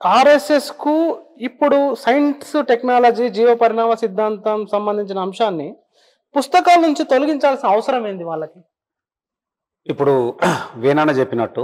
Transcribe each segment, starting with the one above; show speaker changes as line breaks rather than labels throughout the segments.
RSS కు ఇప్పుడు science technology జీవ పరిణామ సిద్ధాంతం సంబంధించిన అంశాన్ని పుస్తకాల నుంచి తొలగించాల్సిన అవసరం ఏంది వాళ్ళకి
ఇప్పుడు వేనాన్న చెప్పినట్టు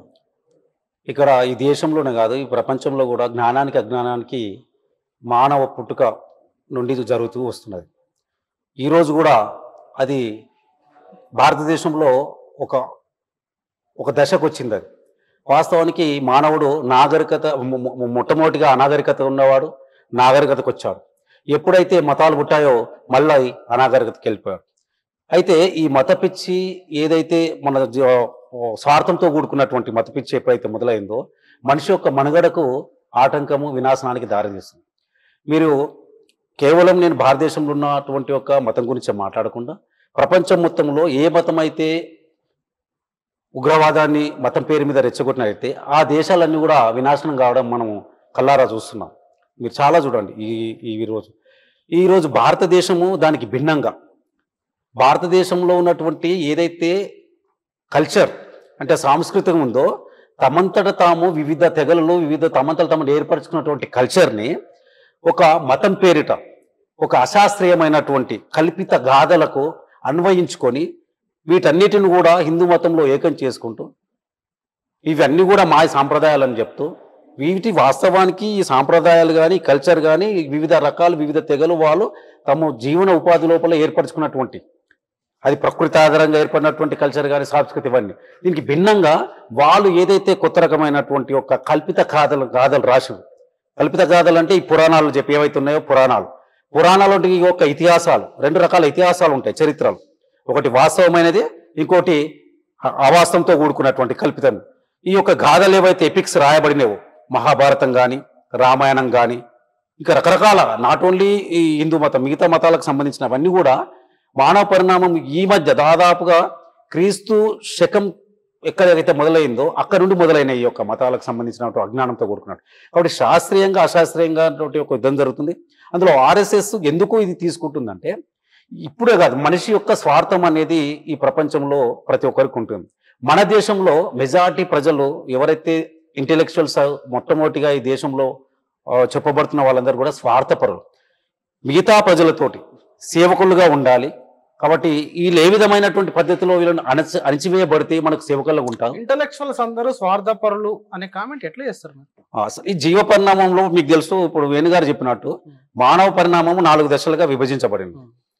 ఇక్కడ ఈ దేశంలోనే కాదు ఈ ప్రపంచంలో కూడా జ్ఞానానికి అజ్ఞానానికి మానవ పుట్టుక నుండి ఇది జరుగుతూ వస్తున్నది ఈరోజు కూడా అది భారతదేశంలో ఒక ఒక దశకు వచ్చింది అది వాస్తవానికి మానవుడు నాగరికత మొ- మొ- మొట్టమొదటిగా అనాగరికత ఉన్నవాడు నాగరికతకు వచ్చాడు ఎప్పుడైతే మతాలు పుట్టాయో మళ్ళీ అనాగరికతకి వెళ్ళిపోయాడు అయితే ఈ మత పిచ్చి ఏదైతే మన జ- స్వార్థంతో కూడుకున్నటువంటి మత పిచ్చి ఎప్పుడైతే మొదలైందో మనిషి యొక్క మనుగడకు ఆటంకము వినాశనానికి దారితీస్తుంది మీరు కేవలం నేను భారతదేశంలో ఉన్నటువంటి ఒక మతం గురించి మాట్లాడకుండా ప్రపంచం మొత్తంలో ఏ మతం అయితే ఉగ్రవాదాన్ని మతం పేరు మీద రెచ్చగొట్టినట్లయితే ఆ దేశాలన్నీ కూడా వినాశనం కావడం మనం కల్లారా చూస్తున్నాం మీరు చాలా చూడండి ఈ ఈ రోజు ఈరోజు భారతదేశము దానికి భిన్నంగా భారతదేశంలో ఉన్నటువంటి ఏదైతే కల్చర్ అంటే సాంస్కృతికం ఉందో తమంతట తాము వివిధ తెగలలో వివిధ తమంతట తాము ఏర్పరచుకున్నటువంటి కల్చర్ని ఒక మతం పేరిట ఒక అశాస్త్రీయమైనటువంటి కల్పిత గాథలకు అన్వయించుకొని వీటన్నిటిని కూడా హిందూ మతంలో ఏకం చేసుకుంటూ ఇవన్నీ కూడా మా సాంప్రదాయాలని చెప్తూ వీటి వాస్తవానికి ఈ సాంప్రదాయాలు కానీ కల్చర్ కానీ వివిధ రకాలు వివిధ తెగలు వాళ్ళు తమ జీవన ఉపాధి లోపల ఏర్పరచుకున్నటువంటి అది ప్రకృతి ఆధారంగా ఏర్పడినటువంటి కల్చర్ కానీ సంస్కృతి ఇవన్నీ దీనికి భిన్నంగా వాళ్ళు ఏదైతే కొత్త రకమైనటువంటి ఒక కల్పిత గాథలు గాథలు రాసి కల్పిత గాథలు అంటే ఈ పురాణాలు చెప్పి ఏవైతే ఉన్నాయో పురాణాలు పురాణాలు అంటే ఈ యొక్క ఇతిహాసాలు రెండు రకాల ఇతిహాసాలు ఉంటాయి చరిత్రలు ఒకటి వాస్తవమైనది ఇంకోటి అ- అవాస్తవంతో కూడుకున్నటువంటి కల్పితం ఈ యొక్క గాథలు ఏవైతే ఎపిక్స్ రాయబడినవో మహాభారతం కానీ రామాయణం కానీ ఇంకా రకరకాల నాట్ ఓన్లీ ఈ హిందూ మతం మిగతా మతాలకు సంబంధించినవన్నీ కూడా మానవ పరిణామం ఈ మధ్య దాదాపుగా క్రీస్తు శకం ఎక్కడైతే మొదలైందో అక్కడ నుండి మొదలైన ఈ యొక్క మతాలకు సంబంధించిన అజ్ఞానంతో కూడుకున్నట్టు కాబట్టి శాస్త్రీయంగా అశాస్త్రీయంగా అటువంటి ఒక యుద్ధం జరుగుతుంది అందులో ఆర్ఎస్ఎస్ ఎందుకు ఇది తీసుకుంటుందంటే ఇప్పుడే కాదు మనిషి యొక్క స్వార్థం అనేది ఈ ప్రపంచంలో ప్రతి ఒక్కరికి ఉంటుంది మన దేశంలో మెజారిటీ ప్రజలు ఎవరైతే ఇంటెలెక్చువల్స్ మొట్టమొదటిగా ఈ దేశంలో ఆ, చెప్పబడుతున్న వాళ్ళందరూ కూడా స్వార్థపరులు మిగతా ప్రజలతోటి సేవకులుగా ఉండాలి కాబట్టి వీళ్ళు ఏ విధమైనటువంటి పద్ధతిలో వీళ్ళని అణచి అణిచివేయబడితే మనకు సేవకులుగా ఉంటాం
ఇంటలెక్చువల్స్ అందరూ స్వార్థపరులు అనే కామెంట్ ఎట్లా చేస్తారు మీరు?
ఆ, స- ఈ జీవ పరిణామంలో మీకు తెలుసు ఇప్పుడు వేణుగారు చెప్పినట్టు మానవ పరిణామం నాలుగు దశలుగా విభజించబడింది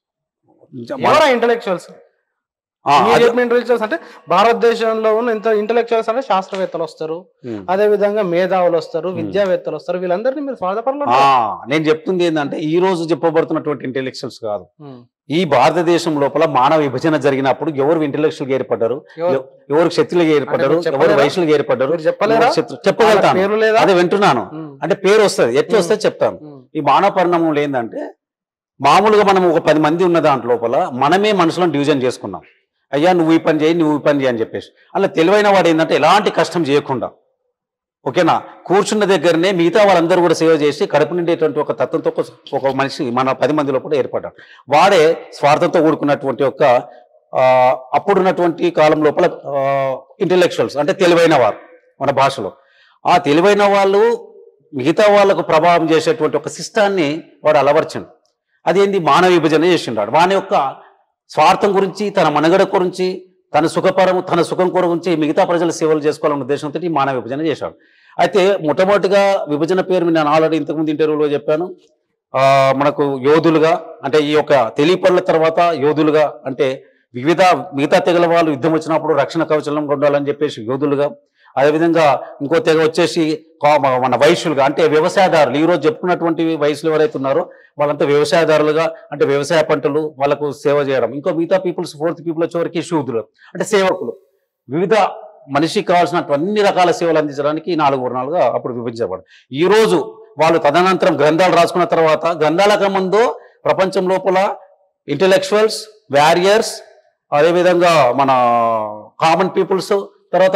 ఎవరా ఇంటలెక్చువల్స్
ఆ,
మీరు
అది-
చెప్పిన ఇంటలెక్చువల్స్ అంటే భారతదేశంలో ఉన్న ఇంత ఇంటలెక్చువల్స్ అంటే శాస్త్రవేత్తలు వస్తారు
ఉమ్.
అదే విధంగా మేధావులు వస్తారు విద్యావేత్తలు వస్తారు వీళ్ళందరినీ మీరు స్వార్థపరులు
ఆ,
అంటారు.
నేను చెప్తుంది ఏంటంటే ఈ రోజు చెప్పబడుతున్నటువంటి ఇంటెలెక్చువల్స్ కాదు
ఉమ్.
ఈ భారతదేశం లోపల మానవ విభజన జరిగినప్పుడు ఎవరు ఇంటెలెక్చువల్ ఏర్పడ్డారు
ఎవరు?
ఎవ- ఎవరు శక్తులుగా ఏర్పడ్డారు
మీరు
ఎవరు
చెప్పలేరా?
వయసులుగా ఏర్పడ్డారు
మీరు చెప్పలేరా?
ఎవరు శత్రు- చెప్పగలుగుతాను
పేర్లు లేదా
అదే వింటున్నాను
ఉమ్.
అంటే పేరు వస్తుంది ఎట్లా వస్తే చెప్తాను
ఉమ్.
ఈ మానవ పరిణామంలో ఏంటంటే మామూలుగా మనం ఒక పది మంది ఉన్న దాంట్ లోపల మనమే మనుషులను డివిజన్ చేసుకున్నాం అయ్యా నువ్వు ఈ పని చేయి నువ్వు ఈ పని చేయి అని చెప్పేసి అలా తెలివైన వాడు ఏంటంటే ఎలాంటి కష్టం చేయకుండా ఓకేనా కూర్చున్న దగ్గరనే మిగతా వాళ్ళందరూ కూడా సేవ చేసి కడుపు నిండేటువంటి ఒక తత్వంతో ఒక- ఒక మనిషి మన పది మందిలో కూడా ఏర్పడ్డాడు వాడే స్వార్థంతో కూడుకున్నటువంటి ఒక ఆ, అప్పుడున్నటువంటి కాలం లోపల ఇంటెలెక్చువల్స్ అంటే తెలివైన వారు మన భాషలో ఆ తెలివైన వాళ్ళు మిగతా వాళ్ళకు ప్రభావం చేసేటువంటి ఒక సిస్టాన్ని వాడు అలవర్చండు అదేంది మానవ విభజన చేసిండాడు వాని యొక్క స్వార్థం గురించి తన మనుగడ గురించి తన సుఖపరం తన సుఖం గురించి మిగతా ప్రజల సేవలు చేసుకోవాలన్న ఉద్దేశంతో ఈ మానవ విభజన చేశాడు అయితే మొట్టమొదటిగా విభజన పేరు నేను ఆల్రెడీ ఇంతకుముందు ఇంటర్వ్యూలో చెప్పాను ఆ, మనకు యోధులుగా అంటే ఈ యొక్క తెలియపరుల తర్వాత యోధులుగా అంటే వివిధ మిగతా తెగల వాళ్ళు యుద్ధం వచ్చినప్పుడు రక్షణ కవచలం ఉండాలని చెప్పేసి యోధులుగా అదేవిధంగా ఇంకో తెగ వచ్చేసి కా- మన- మన వైశ్యులుగా అంటే వ్యవసాయదారులు ఈ రోజు చెప్పుకున్నటువంటి వయసులు ఎవరైతే ఉన్నారో వాళ్ళంతా వ్యవసాయదారులుగా అంటే వ్యవసాయ పంటలు వాళ్ళకు సేవ చేయడం ఇంకో మిగతా పీపుల్స్ ఫోర్త్ పీపుల్ వచ్చేవరకు శూద్రులు అంటే సేవకులు వివిధ మనిషికి కావాల్సినటువంటి అన్ని రకాల సేవలు అందించడానికి ఈ నాలుగు వర్ణాలుగా అప్పుడు విభజించబడి ఈ రోజు వాళ్ళు తదనంతరం గ్రంథాలు రాసుకున్న తర్వాత గ్రంథాలకు ముందు ప్రపంచం లోపల ఇంటెలెక్చువల్స్ వ్యారియర్స్ అదేవిధంగా మన కామన్ పీపుల్స్ తర్వాత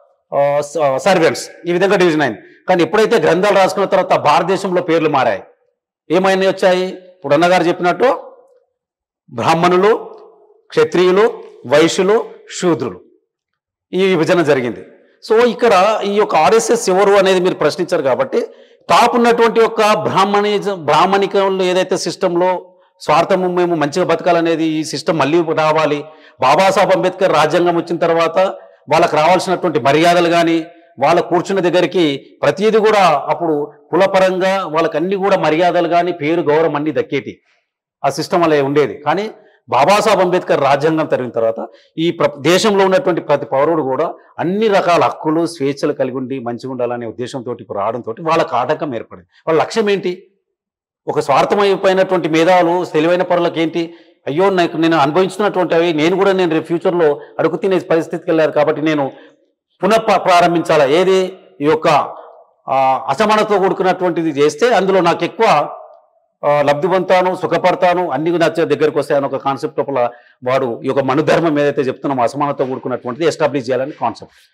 సర్వెంట్స్ ఈ విధంగా డివిజన్ అయింది కానీ ఎప్పుడైతే గ్రంథాలు రాసుకున్న తర్వాత భారతదేశంలో పేర్లు మారాయి ఏమైనా వచ్చాయి ఇప్పుడు అన్నగారు చెప్పినట్టు బ్రాహ్మణులు క్షత్రియులు వైశ్యులు శూద్రులు ఈ విభజన జరిగింది సో ఇక్కడ ఈ యొక్క ఆర్ఎస్ఎస్ ఎవరు అనేది మీరు ప్రశ్నించారు కాబట్టి టాప్ ఉన్నటువంటి యొక్క బ్రాహ్మణిజం బ్రాహ్మణికంలో ఏదైతే సిస్టంలో స్వార్థము మేము మంచిగా బతకాలనేది ఈ సిస్టమ్ మళ్ళీ రావాలి బాబాసాహెబ్ అంబేద్కర్ రాజ్యాంగం వచ్చిన తర్వాత వాళ్ళకి రావాల్సినటువంటి మర్యాదలు కానీ వాళ్ళ కూర్చున్న దగ్గరికి ప్రతిదీ కూడా అప్పుడు కులపరంగా వాళ్ళకి అన్ని కూడా మర్యాదలు కానీ పేరు గౌరవం అన్ని దక్కేటి ఆ సిస్టమ్ అలా ఉండేది కానీ బాబాసాహెబ్ అంబేద్కర్ రాజ్యాంగం జరిగిన తర్వాత ఈ ప్ర దేశంలో ఉన్నటువంటి ప్రతి పౌరుడు కూడా అన్ని రకాల హక్కులు స్వేచ్ఛలు కలిగి ఉండి మంచిగా ఉండాలనే ఉద్దేశంతో ఇప్పుడు రావడంతో వాళ్ళకి ఆటంకం ఏర్పడింది వాళ్ళ లక్ష్యం ఏంటి ఒక స్వార్థమైపోయినటువంటి మేధావులు తెలివైన పనులకు ఏంటి అయ్యో నాకు నేను అనుభవించినటువంటి అవి నేను కూడా నేను రేపు ఫ్యూచర్లో అడుగు తినే పరిస్థితికి వెళ్ళారు కాబట్టి నేను పునః ప్ర- ప్రారంభించాలా ఏది ఈ యొక్క ఆ, అసమానతతో కూడుకున్నటువంటిది చేస్తే అందులో నాకు ఎక్కువ ఆ, లబ్ధి పొందుతాను సుఖపడతాను అన్ని నా దగ్గరకు వస్తాయని ఒక కాన్సెప్ట్ లోపల వాడు ఈ యొక్క మనుధర్మం ఏదైతే చెప్తున్నామో అసమానతతో కూడుకున్నటువంటిది ఎస్టాబ్లిష్ చేయాలని కాన్సెప్ట్